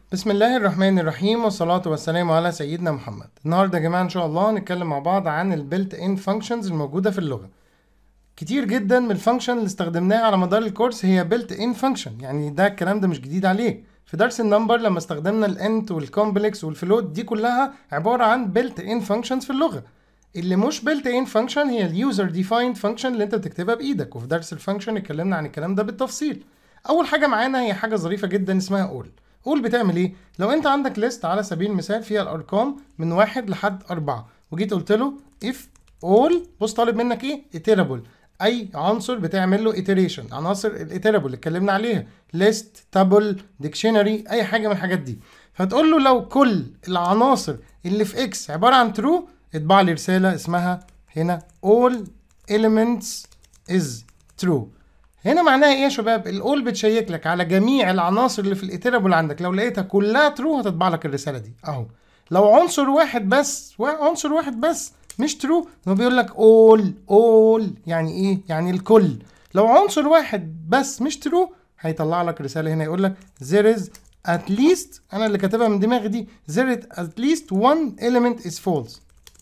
بسم الله الرحمن الرحيم والصلاة والسلام على سيدنا محمد النهاردة يا جماعة إن شاء الله هنتكلم مع بعض عن البيلت ان فانكشنز الموجودة في اللغة كتير جدا من الفانكشن اللي استخدمناها على مدار الكورس هي بيلت ان فانكشن يعني ده الكلام ده مش جديد عليك في درس النمبر لما استخدمنا الانت والكومبلكس والفلوت دي كلها عبارة عن بيلت ان فانكشنز في اللغة اللي مش بيلت ان فانكشن هي اليوزر ديفايند فانكشن اللي انت بتكتبها بايدك وفي درس الفانكشن اتكلمنا عن الكلام ده بالتفصيل اول حاجه معانا هي حاجه ظريفه جدا اسمها اول قول بتعمل ايه لو انت عندك ليست على سبيل المثال فيها الارقام من واحد لحد أربعة وجيت قلت له if all بص طالب منك ايه iterable اي عنصر بتعمل له iteration عناصر الاترابل اللي اتكلمنا عليها list table dictionary اي حاجه من الحاجات دي فتقول له لو كل العناصر اللي في x عباره عن true اطبع لي رساله اسمها هنا all elements is true هنا معناها ايه يا شباب الاول بتشيك لك على جميع العناصر اللي في الاترابل عندك لو لقيتها كلها ترو هتطبع لك الرساله دي اهو لو عنصر واحد بس عنصر واحد بس مش ترو هو بيقول لك اول اول يعني ايه يعني الكل لو عنصر واحد بس مش ترو هيطلع لك رساله هنا يقول لك there is at least انا اللي كاتبها من دماغي دي there is at least one element is false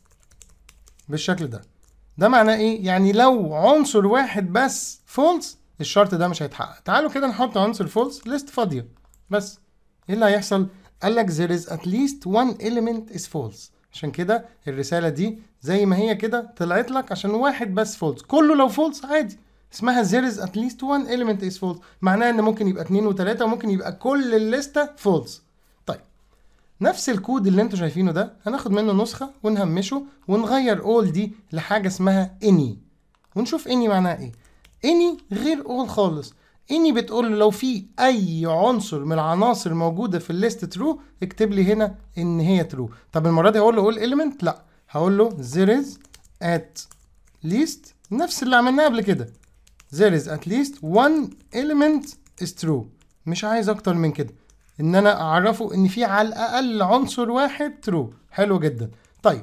بالشكل ده ده معناه ايه يعني لو عنصر واحد بس فولس الشرط ده مش هيتحقق تعالوا كده نحط عنصر فولس ليست فاضيه بس ايه اللي هيحصل قال لك there is at least one element is false عشان كده الرساله دي زي ما هي كده طلعت لك عشان واحد بس فولس كله لو فولس عادي اسمها there is at least one element is false معناها ان ممكن يبقى اتنين وتلاته وممكن يبقى كل الليسته فولس طيب نفس الكود اللي انتوا شايفينه ده هناخد منه نسخه ونهمشه ونغير all دي لحاجه اسمها any ونشوف any معناها ايه اني غير اول خالص اني بتقول له لو في اي عنصر من العناصر موجوده في الليست ترو اكتب لي هنا ان هي ترو طب المره دي هقول له اول element لا هقول له there is at least نفس اللي عملناه قبل كده there is at least one element is true مش عايز اكتر من كده ان انا اعرفه ان في على الاقل عنصر واحد ترو حلو جدا طيب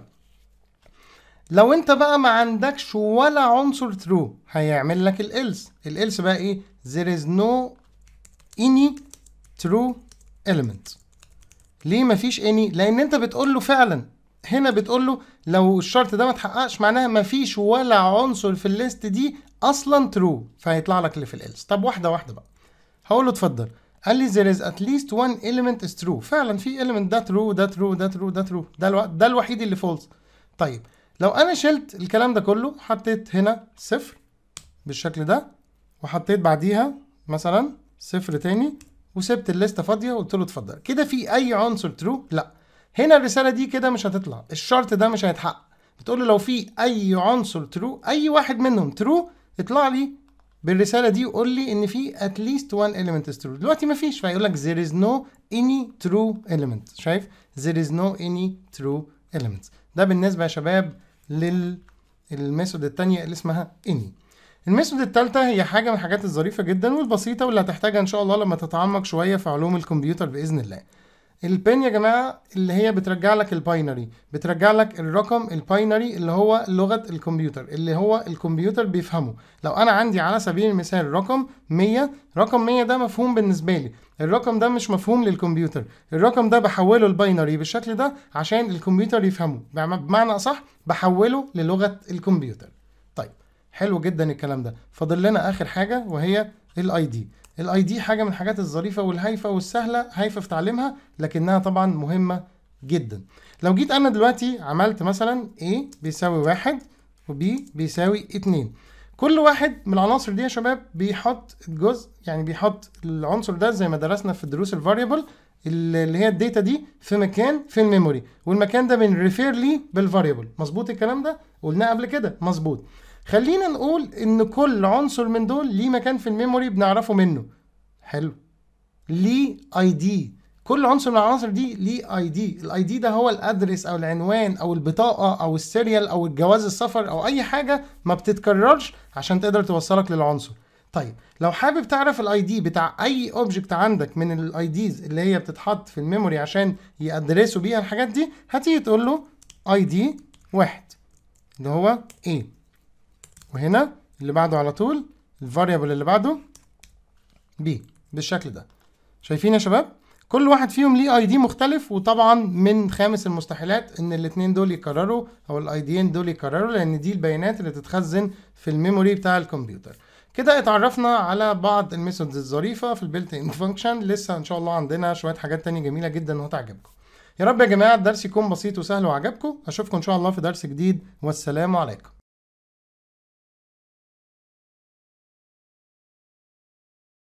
لو انت بقى ما عندكش ولا عنصر ترو هيعمل لك الالس الالس بقى ايه there is no any true element ليه مفيش any لان انت بتقول له فعلا هنا بتقول له لو الشرط ده ما اتحققش معناها مفيش ولا عنصر في الليست دي اصلا ترو فهيطلع لك اللي في الالس طب واحده واحده بقى هقول له اتفضل قال لي there is at least one element is true فعلا في element ده true ده true ده true ده true ده, الو... ده الوحيد اللي false طيب لو انا شلت الكلام ده كله حطيت هنا صفر بالشكل ده وحطيت بعديها مثلا صفر تاني وسبت الليسته فاضيه وقلت له اتفضل كده في اي عنصر ترو لا هنا الرساله دي كده مش هتطلع الشرط ده مش هيتحقق بتقول له لو في اي عنصر ترو اي واحد منهم ترو اطلع لي بالرساله دي وقول لي ان في at least one element is true دلوقتي مفيش فيقول لك there is no any true element شايف there is no any true elements ده بالنسبه يا شباب للميثود التانية اللي اسمها اني الميثود التالتة هي حاجة من الحاجات الظريفة جدا والبسيطة واللي هتحتاجها ان شاء الله لما تتعمق شوية في علوم الكمبيوتر بإذن الله البين يا جماعة اللي هي بترجع لك الباينري بترجع لك الرقم الباينري اللي هو لغة الكمبيوتر اللي هو الكمبيوتر بيفهمه لو انا عندي على سبيل المثال رقم 100 رقم 100 ده مفهوم بالنسبة لي الرقم ده مش مفهوم للكمبيوتر الرقم ده بحوله الباينري بالشكل ده عشان الكمبيوتر يفهمه بمعنى اصح بحوله للغة الكمبيوتر طيب حلو جدا الكلام ده فاضل لنا اخر حاجة وهي الاي دي الاي دي حاجه من الحاجات الظريفه والهايفه والسهله هايفه في تعليمها لكنها طبعا مهمه جدا لو جيت انا دلوقتي عملت مثلا A بيساوي واحد و B بيساوي اتنين كل واحد من العناصر دي يا شباب بيحط جزء يعني بيحط العنصر ده زي ما درسنا في دروس الفاريبل اللي هي الداتا دي في مكان في الميموري والمكان ده بنريفير ليه بالفاريبل مظبوط الكلام ده قلناه قبل كده مظبوط خلينا نقول ان كل عنصر من دول ليه مكان في الميموري بنعرفه منه حلو ليه اي دي كل عنصر من العناصر دي ليه اي دي الاي دي ده هو الادرس او العنوان او البطاقه او السيريال او الجواز السفر او اي حاجه ما بتتكررش عشان تقدر توصلك للعنصر طيب لو حابب تعرف الاي دي بتاع اي اوبجكت عندك من الاي ديز اللي هي بتتحط في الميموري عشان يادرسوا بيها الحاجات دي هتيجي تقول له اي دي واحد اللي هو ايه وهنا اللي بعده على طول الفاريبل اللي بعده بي بالشكل ده شايفين يا شباب كل واحد فيهم ليه اي دي مختلف وطبعا من خامس المستحيلات ان الاتنين دول يكرروا او الاي ديين دول يكرروا لان دي البيانات اللي تتخزن في الميموري بتاع الكمبيوتر كده اتعرفنا على بعض الميثودز الظريفة في البيلت ان فانكشن لسه ان شاء الله عندنا شوية حاجات تانية جميلة جدا وهتعجبكم يا رب يا جماعة الدرس يكون بسيط وسهل وعجبكم اشوفكم ان شاء الله في درس جديد والسلام عليكم